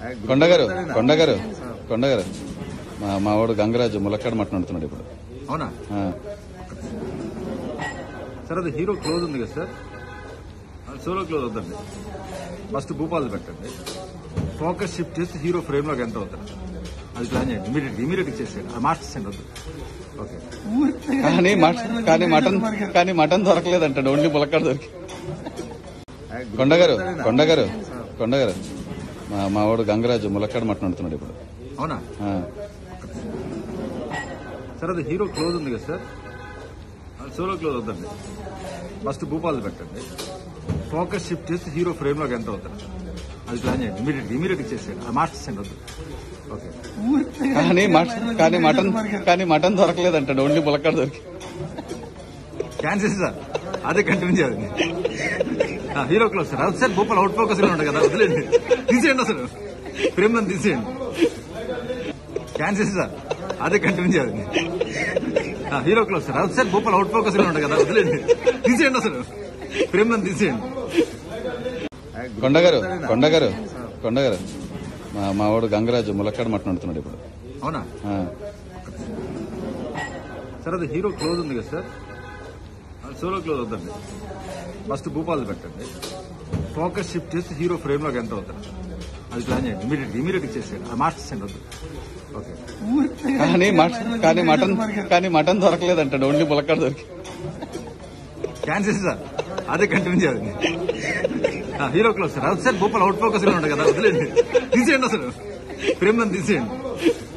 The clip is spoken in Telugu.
కొండగారు కొండగారు కొండగారు మా మా వాడు గంగరాజు ములక్కాడ మటన్ వండుతున్నాడు ఇప్పుడు అవునా ఆ, సార్ అది హీరో క్లోజ్ ఉంది కదా సార్ సోలో క్లోజ్ వద్దండి ఫస్ట్ భూపాల్ పెట్టండి ఫోకస్ షిఫ్ట్ చేసి హీరో ఫ్రేమ్ లోకి ఎంటర్ అవుతారు అది ప్లాన్ చేయండి ఇమీడియట్ ఇమీడియట్ ఇచ్చేసేయండి అది మాస్టర్స్ అండి వద్దు ఓకే కానీ మట- కానీ మటన్ కానీ మటన్ దొరకలేదంట ఓన్లీ ములక్కాడ దొరికి కొండగారు కొండగారు కొండగారు మా మా వాడు గంగరాజు ములక్కాడ మటన్ వండుతున్నాడు ఇప్పుడు అవునా ఆ, సార్ అది హీరో క్లోజ్ ఉంది కదా సార్ సోలో క్లోజ్ వద్దండి ఫస్ట్ భూపాల్ పెట్టండి ఫోకస్ షిఫ్ట్ చేసి హీరో ఫ్రేమ్ లోకి ఎంటర్ అవుతారు అది ప్లాన్ చేయండి ఇమీడియట్ ఇమీడియట్ ఇచ్చేసేయండి అది మాస్టర్స్ అండి వద్దు ఓకే కానీ మట- కానీ మటన్ కానీ మటన్ దొరకలేదంట ఓన్లీ ములక్కాడ దొరికి క్యాన్సిల్ సార్ అదే కంటిన్యూ చేయాలి ఆ, హీరో క్లోజ్ సార్ అది సార్ భూపాల్ అవుట్ ఫోకస్ లో ఉంటాయి కదా వదిలేండి తీసేయండి అసలు ఫ్రేమ్ నన్ను తీసేయండి క్యాన్సిల్ సార్ అదే కంటిన్యూ చేయాలి ఆ, హీరో క్లోజ్ సార్ అది సార్ భూపాల్ అవుట్ ఫోకస్ లో ఉంటాయి కదా వదిలేండి తీసేయండి అసలు ఫ్రేమ్ నన్ను తీసేయండి కొండగారు కొండగారు కొండగారు మా మా వాడు గంగరాజు ములక్కాడ మటన్ వండుతున్నాడు ఇప్పుడు అవునా ఆ, సార్ అది హీరో క్లోజ్ ఉంది కదా సార్ సోలో క్లోజ్ వద్దండి ఫస్ట్ భూపాల్ పెట్టండి ఫోకస్ షిఫ్ట్ చేసి హీరో ఫ్రేమ్ లోకి ఎంటర్ అవుతారు అది ప్లాన్ చేయండి ఇమీడియట్ ఇమీడియట్ ఇచ్చేసేయండి అది మాస్టర్స్ అండి వద్దు ఓకే కానీ మట- కానీ మటన్ కానీ మటన్ దొరకలేదంట ఓన్లీ ములక్కాడ దొరికి క్యాన్సిల్ సార్ అదే కంటిన్యూ చేయాలి ఆ, హీరో క్లోజ్ సార్ అది సార్ భూపాల్ అవుట్ ఫోకస్ లో ఉంటాయి కదా వదిలేండి తీసేయండి అసలు ఫ్రేమ్ నన్ను తీసేయండి